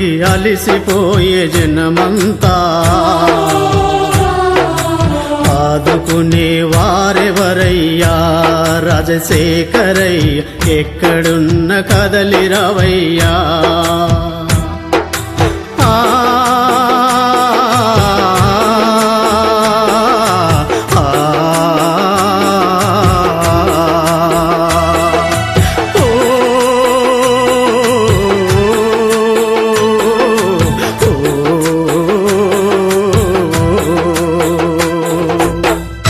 మునిగి అలిసిపోయే జనమంతా ఆదుకునే వారెవరయ్యా రాజశేఖరయ్య ఎక్కడున్న కదలి రవయ్యా ఆ ఆ ఓ ఓ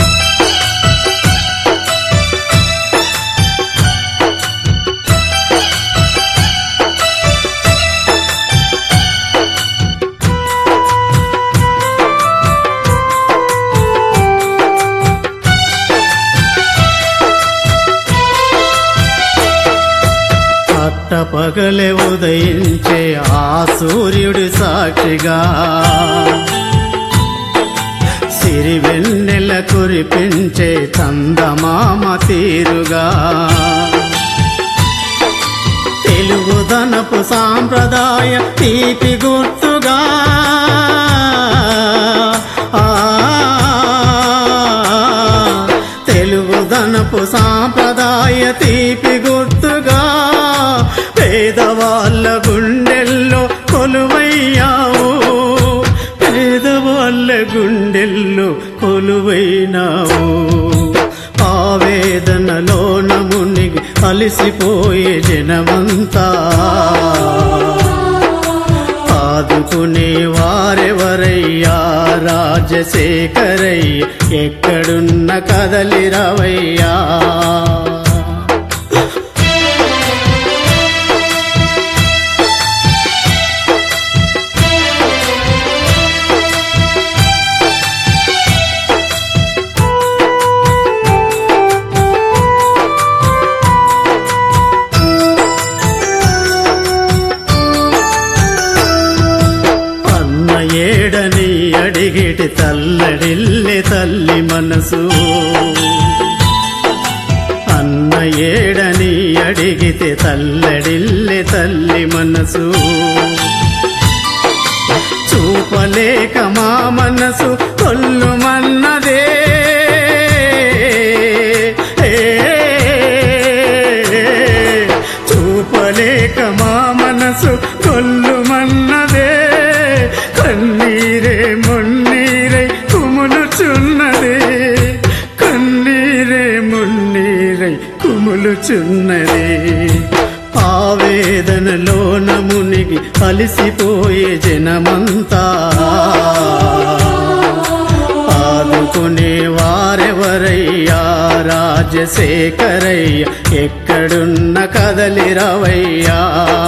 పట్టపగలే ఉదయించే ఆ సూర్యుడి సాక్షిగా సిరి వెన్నెల కురిపించే చందమామ తీరుగా తెలుగుదనపు సాంప్రదాయ తీపి గుర్తుగా ఆ తెలుగుదనపు సాంప్రదాయ తీపి గుర్తుగా పేదవాళ్ళ గుండెల్లో కొలువయ్యావు పేదవాళ్ళ గుండెల్లో కొలువైనావు ఆవేదనలోన మునిగి అలిసిపోయే జనమంతా ఆదుకునే వారెవరయ్యా రాజశేఖరయ్య ఎక్కడున్న కదలి రవయ్యా అన్న ఏడని అడిగిటి తల్లడిల్లే తల్లి మనసు అన్న ఏడని అడిగితే తల్లడిల్లే తల్లి మనసు చూపలేక మా మనసు కొల్లుమన్నదే చూపలేక మా మనసు కొల్లుమన్నదే కన్నీరే మున్నీరై కుములుచున్నదే కన్నీరే మున్నీరై కుములుచున్నదే ఆవేదనలోన మునిగి అలిసిపోయే జనమంతా ఆదుకునే వారెవరయ్యా రాజశేఖరయ్య ఎక్కడున్న కదలి రవయ్యా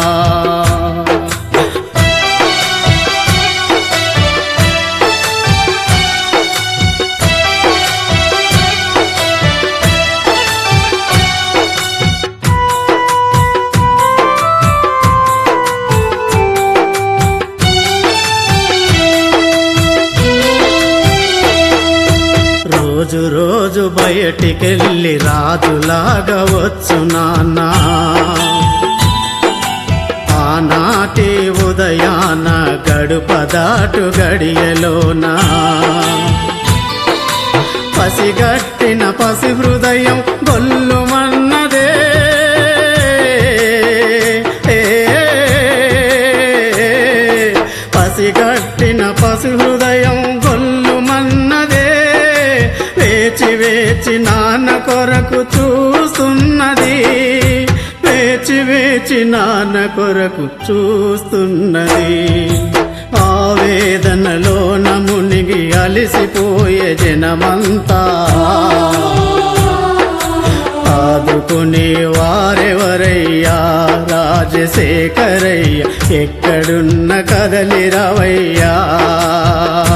రోజు రోజు బయటికెళ్ళి రాజులాగా వచ్చు నాన్న ఆనాటి ఉదయాన గడుప దాటు గడియలోనా పసిగట్టిన పసి హృదయం గొల్లుమన్నదే పసిగట్టిన పసి హృదయం గొల్లుమన్నదే వేచి వేచి నాన్న కొరకు చూస్తున్నది వేచి వేచి నాన్న కొరకు చూస్తున్నది ఆవేదనలోన మునిగి అలిసిపోయే జనమంతా ఆదుకునే వారెవరయ్యా రాజశేఖరయ్య ఎక్కడున్న కదలి రవయ్యా